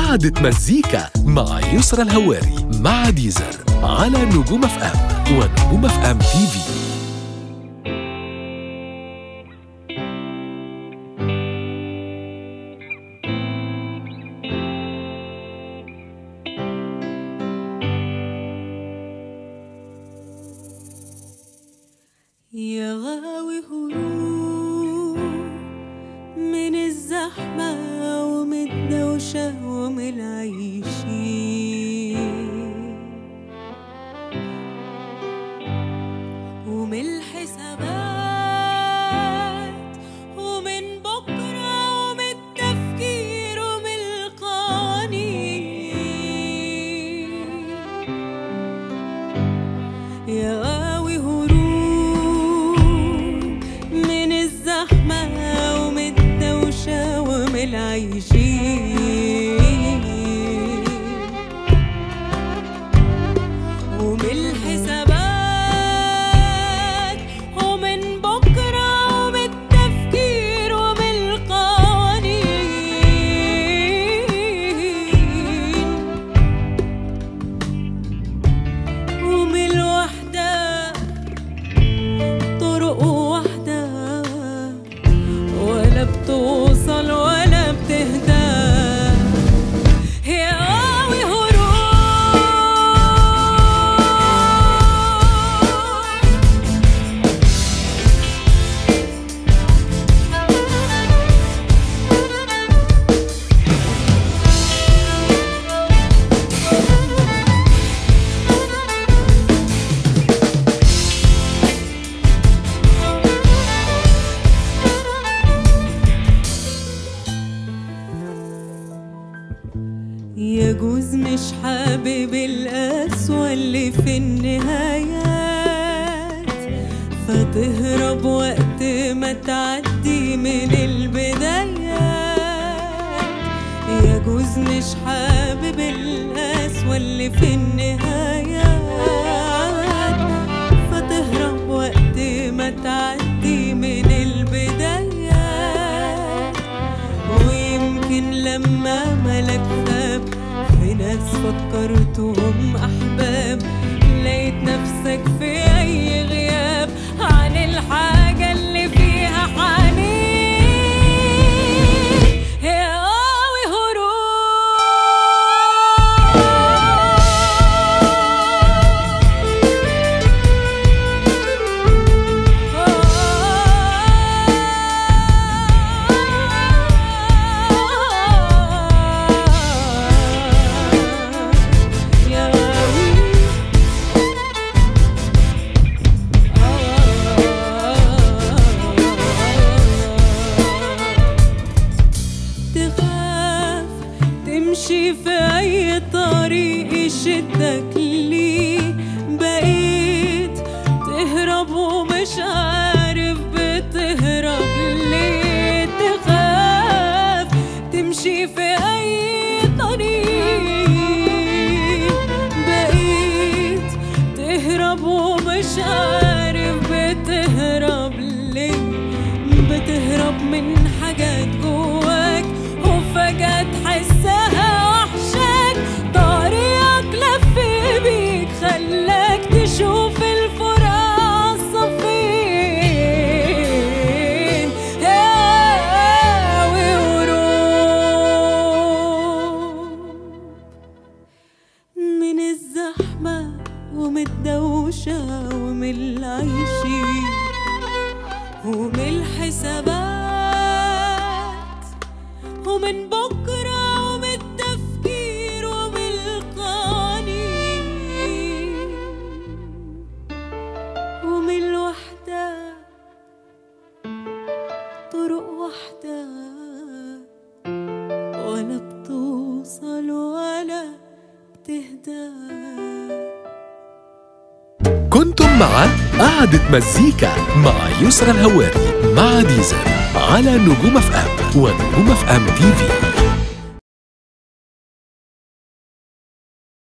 قعدة مزيكا مع يسرى الهواري مع ديزر على نجوم اف ام ونجوم اف ام تي في يا غاوي هروب من الزحمة ومن الدوشة ومن العيشين ومن الحسابات ومن بكرة ومن التفكير ومن القوانين يا غاوي هروب من الزحمة ومن الدوشة ومن العايشين ومن الحسابات ومن بكرة ومن التفكير ومن القوانين ومن الوحدة طرق واحدة ولا بتوصل ولا بتهدى يا قوي هروب يجوز مش حابب القسوة اللي في النهايات فتهرب وقت ما تعدي من البدايات يجوز مش حابب القسوة اللي في النهايات فتهرب وقت ما تعدي من البدايات ويمكن لما ملك غاب في ناس فكرتهم أحباب لقيت نفسك في أي غياب عن الحاجة اللي فيها حنين يا قوي هروب يا قوي تخاف تمشي في أي طريق يشدك ليه بقيت تهرب ومش عارف بتهرب ليه تخاف تمشي في أي طريق بقيت تهرب ومش عارف بتهرب ليه بتهرب من حاجات جواك وفجأة تحسها وحشاك طريقك لف بيك خلاك تشوف الفرصة فين هاوي هروب من الزحمة ومن الدوشة ومن العيشين ومن الحسابات ومن بكرة ومن التفكير ومن القوانين ومن الوحدة طرق واحدة ولا بتوصل ولا بتهدى كنتم مع قعدة مزيكا مع يسرى الهواري مع ديزر على نجوم اف ام ونجوم اف ام تي في